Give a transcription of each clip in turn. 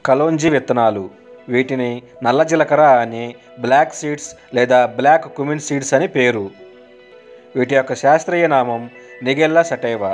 కలోంజీ విత్తనాలు వీటిని నల్ల జీలకర్ర అని బ్లాక్ సీడ్స్ లేదా బ్లాక్ కుమిన్ సీడ్స్ అని పేరు వీటి యొక్క శాస్త్రీయ నామం నిగెల్లా సటైవా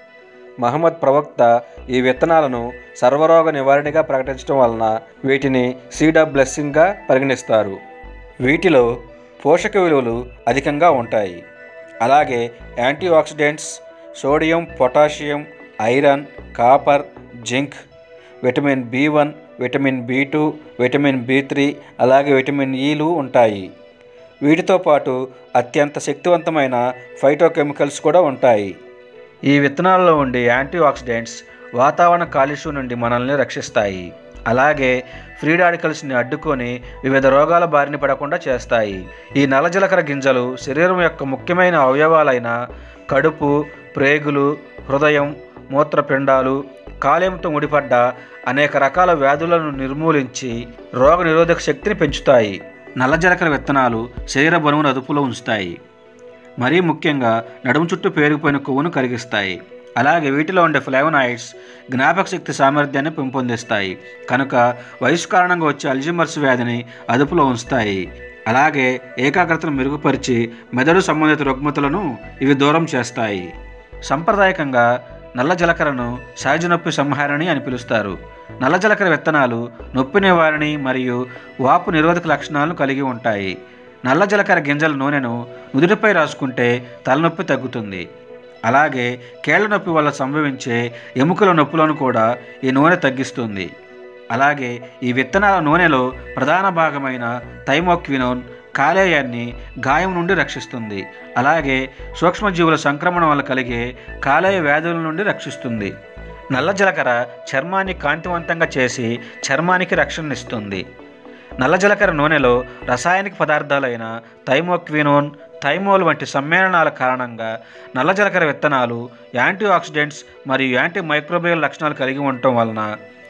మహమ్మద్ ప్రవక్త ఈ విత్తనాలను సర్వరోగ నివారణగా ప్రకటించడం వలన వీటిని సీడ్ ఆఫ్ బ్లెస్సింగ్గా పరిగణిస్తారు వీటిలో పోషక విలువలు అధికంగా ఉంటాయి అలాగే antioxidants sodium potassium iron copper zinc vitamin B one vitamin B two vitamin B three అలాగే విటమిన్ ఈలు ఉంటాయి వీటితో పాటు అత్యంత శక్తివంతమైన ఫైటోకెమికల్స్ కూడా ఉంటాయి ఈ విత్తనాల్లో ఉండే యాంటీ ఆక్సిడెంట్స్ వాతావరణ కాలుష్యం నుండి మనల్ని రక్షిస్తాయి అలాగే ఫ్రీ రాడికల్స్ని అడ్డుకొని వివిధ రోగాల బారిన పడకుండా చేస్తాయి ఈ నల్ల జీలకర్ర గింజలు శరీరం యొక్క ముఖ్యమైన అవయవాలైన కడుపు ప్రేగులు హృదయం మూత్రపిండాలు కాలేయంతో ముడిపడ్డ అనేక రకాల వ్యాధులను నిర్మూలించి రోగ నిరోధక శక్తిని పెంచుతాయి నల్ల జీలకర్ర విత్తనాలు శరీర బరువును అదుపులో ఉంచుతాయి మరీ ముఖ్యంగా నడుము చుట్టూ పేరుకుపోయిన కొవ్వును కరిగిస్తాయి అలాగే వీటిలో ఉండే ఫ్లేవనాయిడ్స్ జ్ఞాపక శక్తి సామర్థ్యాన్ని పెంపొందిస్తాయి కనుక వయసు కారణంగా వచ్చే అల్జిమర్స్ వ్యాధిని అదుపులో ఉంచుతాయి అలాగే ఏకాగ్రతను మెరుగుపరిచి మెదడు సంబంధిత రుగ్మతలను ఇవి దూరం చేస్తాయి సాంప్రదాయకంగా నల్ల జలకరను సహజ నొప్పి సంహారణి అని పిలుస్తారు నల్ల జలకర విత్తనాలు నొప్పి నివారణ మరియు వాపు నిరోధక లక్షణాలను కలిగి ఉంటాయి నల్ల జలకర గింజల నూనెను నుదుటిపై రాసుకుంటే తలనొప్పి తగ్గుతుంది అలాగే కేళ్ల నొప్పి వల్ల సంభవించే ఎముకల నొప్పులను కూడా ఈ నూనె తగ్గిస్తుంది అలాగే ఈ విత్తనాల నూనెలో ప్రధాన భాగమైన థైమోక్వినోన్ కాలేయాన్ని గాయం నుండి రక్షిస్తుంది అలాగే సూక్ష్మజీవుల సంక్రమణ వల్ల కలిగే కాలేయ వ్యాధుల నుండి రక్షిస్తుంది నల్ల జీలకర్ర చర్మాన్ని కాంతివంతంగా చేసి చర్మానికి రక్షణనిస్తుంది నల్ల జీలకర్ర నూనెలో రసాయనిక పదార్థాలైన థైమోక్వినోన్ థైమోల్ వంటి సమ్మేళనాల కారణంగా నల్ల జీలకర్ర విత్తనాలు యాంటీ ఆక్సిడెంట్స్ మరియు యాంటీ మైక్రోబియల్ లక్షణాలు కలిగి ఉండటం వలన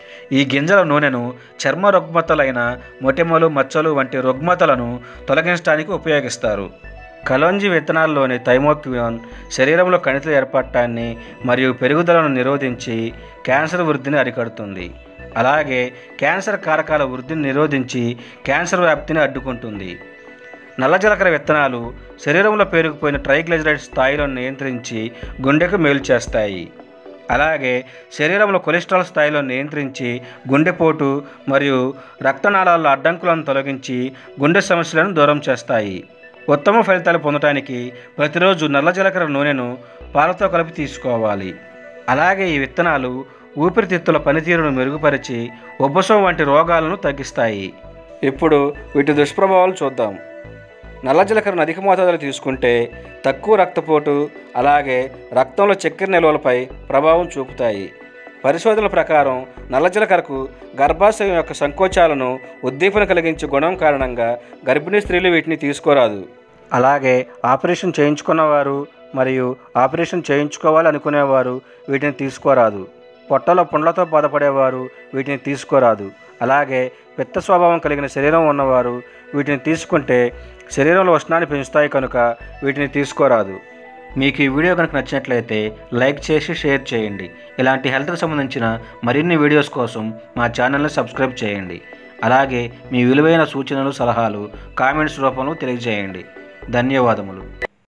ఈ గింజల నూనెను చర్మ రుగ్మతలైన మొటిమలు మచ్చలు వంటి రుగ్మతలను తొలగించడానికి ఉపయోగిస్తారు కలోంజి విత్తనాల్లోని థైమోక్వియోన్ శరీరంలో కణితుల ఏర్పడటాన్ని మరియు పెరుగుదలను నిరోధించి క్యాన్సర్ వృద్ధిని అరికడుతుంది అలాగే క్యాన్సర్ కారకాల వృద్ధిని నిరోధించి క్యాన్సర్ వ్యాప్తిని అడ్డుకుంటుంది నల్ల జీలకర్ర విత్తనాలు శరీరంలో పేరుకుపోయిన ట్రైగ్లిజరైడ్ స్థాయిలను నియంత్రించి గుండెకు మేలు చేస్తాయి అలాగే శరీరంలో కొలెస్ట్రాల్ స్థాయిలో నియంత్రించి గుండెపోటు మరియు రక్తనాళాల అడ్డంకులను తొలగించి గుండె సమస్యలను దూరం చేస్తాయి ఉత్తమ ఫలితాలు పొందడానికి ప్రతిరోజు నల్ల జీలకర్ర నూనెను పాలతో కలిపి తీసుకోవాలి అలాగే ఈ విత్తనాలు ఊపిరితిత్తుల పనితీరును మెరుగుపరిచి ఉబ్బసం వంటి రోగాలను తగ్గిస్తాయి ఇప్పుడు వీటి దుష్ప్రభావాలు చూద్దాం నల్ల జీలకర్రను అధిక మోతాదులో తీసుకుంటే తక్కువ రక్తపోటు అలాగే రక్తంలో చక్కెర నిల్వలపై ప్రభావం చూపుతాయి పరిశోధనల ప్రకారం నల్ల జీలకర్రకు గర్భాశయం యొక్క సంకోచాలను ఉద్దీపన కలిగించే గుణం కారణంగా గర్భిణీ స్త్రీలు వీటిని తీసుకోరాదు అలాగే ఆపరేషన్ చేయించుకున్నవారు మరియు ఆపరేషన్ చేయించుకోవాలి అనుకునేవారు వీటిని తీసుకోరాదు పొట్టలో పుండ్లతో బాధపడేవారు వీటిని తీసుకోరాదు అలాగే పిత్త స్వభావం కలిగిన శరీరం ఉన్నవారు వీటిని తీసుకుంటే శరీరంలో ఉష్ణాన్ని పెంచుతాయి కనుక వీటిని తీసుకోరాదు మీకు ఈ వీడియో కనుక నచ్చినట్లయితే లైక్ చేసి షేర్ చేయండి ఇలాంటి హెల్త్కి సంబంధించిన మరిన్ని వీడియోస్ కోసం మా ఛానల్ని సబ్స్క్రైబ్ చేయండి అలాగే మీ విలువైన సూచనలు సలహాలు కామెంట్స్ రూపంలో తెలియజేయండి ధన్యవాదములు